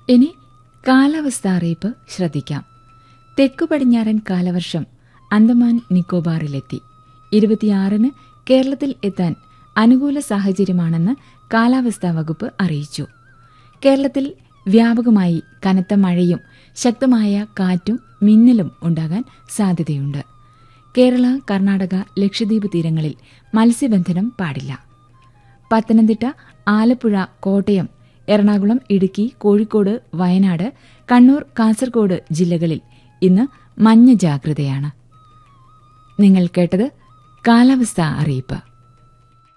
ഇനി കാലാവസ്ഥ അറിയിപ്പ് ശ്രദ്ധിക്കാം തെക്കു പടിഞ്ഞാറൻ കാലവർഷം അന്തമാൻ നിക്കോബാറിലെത്തി ഇരുപത്തിയാറിന് കേരളത്തിൽ എത്താൻ അനുകൂല സാഹചര്യമാണെന്ന് കാലാവസ്ഥാ വകുപ്പ് അറിയിച്ചു കേരളത്തിൽ വ്യാപകമായി കനത്ത മഴയും ശക്തമായ കാറ്റും മിന്നലും ഉണ്ടാകാൻ സാധ്യതയുണ്ട് കേരള കർണാടക ലക്ഷദ്വീപ് തീരങ്ങളിൽ മത്സ്യബന്ധനം പാടില്ല പത്തനംതിട്ട ആലപ്പുഴ കോട്ടയം എറണാകുളം ഇടുക്കി കോഴിക്കോട് വയനാട് കണ്ണൂർ കാസർഗോഡ് ജില്ലകളിൽ ഇന്ന് മഞ്ഞ ജാഗ്രതയാണ് നിങ്ങൾ കേട്ടത് കാലാവസ്ഥാ അറിയിപ്പ്